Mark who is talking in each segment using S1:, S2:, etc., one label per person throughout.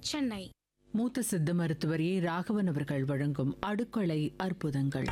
S1: சென்னை
S2: மூத்த சித்த மருத்துவர் ஏ ராகவன் அவர்கள் வழங்கும் அடுக்களை அற்புதங்கள்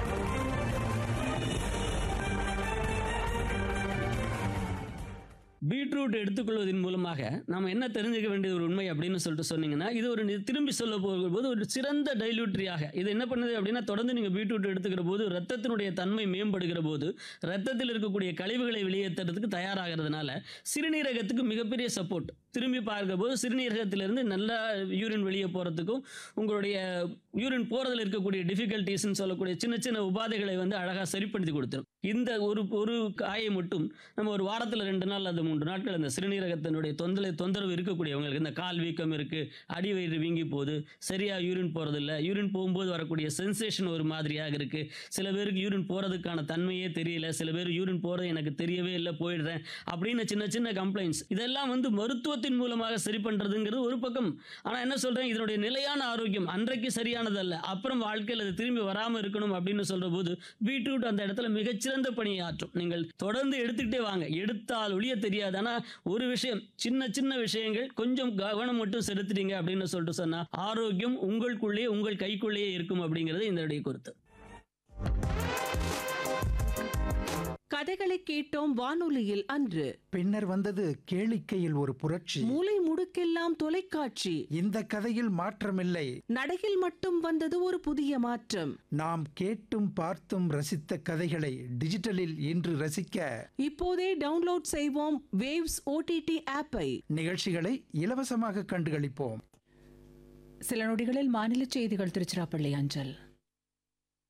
S3: பீட்ரூட் எடுத்துக்கொள்வதன் மூலமாக நாம் என்ன தெரிஞ்சுக்க வேண்டியது ஒரு உண்மை அப்படின்னு சொல்லிட்டு சொன்னீங்கன்னா இது ஒரு நி- திரும்பி சொல்ல போகும்போது ஒரு சிறந்த டைலூட்ரியாக இது என்ன பண்ணுது அப்படின்னா தொடர்ந்து நீங்கள் பீட்ரூட் எடுத்துக்கிற போது ரத்தத்தினுடைய தன்மை மேம்படுகிற போது ரத்தத்தில் இருக்கக்கூடிய கழிவுகளை வெளியேற்றுறதுக்கு தயாராகிறதுனால சிறுநீரகத்துக்கு மிகப்பெரிய சப்போர்ட் திரும்பி பார்க்கிற போது சிறுநீரகத்திலிருந்து நல்லா யூரின் வெளியே போகிறதுக்கும் உங்களுடைய யூரின் போகிறதுல இருக்கக்கூடிய டிஃபிகல்ட்டிஸ்ன்னு சொல்லக்கூடிய சின்ன சின்ன உபாதைகளை வந்து அழகாக சரிப்படுத்தி கொடுத்துரும் இந்த ஒரு ஒரு காயை மட்டும் நம்ம ஒரு வாரத்தில் ரெண்டு நாள் அல்லது மூன்று நாட்கள் அந்த சிறுநீரகத்தினுடைய தொந்தலை தொந்தரவு இருக்கக்கூடியவங்களுக்கு இந்த கால் வீக்கம் இருக்குது அடிவயிறு வீங்கி போகுது சரியாக யூரின் போகிறதில்ல யூரின் போகும்போது வரக்கூடிய சென்சேஷன் ஒரு மாதிரியாக இருக்குது சில பேருக்கு யூரின் போகிறதுக்கான தன்மையே தெரியல சில பேர் யூரின் போகிறது எனக்கு தெரியவே இல்லை போயிடுறேன் அப்படின்னு சின்ன சின்ன கம்ப்ளைண்ட்ஸ் இதெல்லாம் வந்து மருத்துவத்தின் மூலமாக சரி பண்ணுறதுங்கிறது ஒரு பக்கம் ஆனால் என்ன சொல்கிறேன் இதனுடைய நிலையான ஆரோக்கியம் அன்றைக்கு சரியானதல்ல அப்புறம் வாழ்க்கையில் அது திரும்பி வராமல் இருக்கணும் அப்படின்னு சொல்கிற போது பீட்ரூட் அந்த இடத்துல மிகச்சிறந்த பணியாற்றும் நீங்கள் தொடர்ந்து எடுத்துக்கிட்டே வாங்க எடுத்தால் ஒழிய தெரியாது ஆனால் ஒரு விஷயம் சின்ன சின்ன விஷயங்கள் கொஞ்சம் கவனம் மட்டும் செலுத்துறீங்க அப்படின்னு சொல்லிட்டு சொன்னால் ஆரோக்கியம் உங்களுக்குள்ளேயே உங்கள் கைக்குள்ளேயே இருக்கும் அப்படிங்கிறது இதனுடைய கருத்து
S4: கதைகளை கேட்டோம் வானொலியில் அன்று
S5: பின்னர் வந்தது கேளிக்கையில் ஒரு புரட்சி
S4: மூலை முடுக்கெல்லாம் தொலைக்காட்சி
S5: இந்த கதையில் மாற்றமில்லை
S4: நடையில் மட்டும் வந்தது ஒரு புதிய மாற்றம்
S5: நாம் கேட்டும் பார்த்தும் ரசித்த கதைகளை டிஜிட்டலில் இன்று ரசிக்க
S4: இப்போதே டவுன்லோட் செய்வோம் வேவ்ஸ் ஓடிடி ஆப்பை
S5: நிகழ்ச்சிகளை இலவசமாக கண்டுகளிப்போம்
S2: சில நொடிகளில் மாநில செய்திகள் திருச்சிராப்பள்ளி அஞ்சல்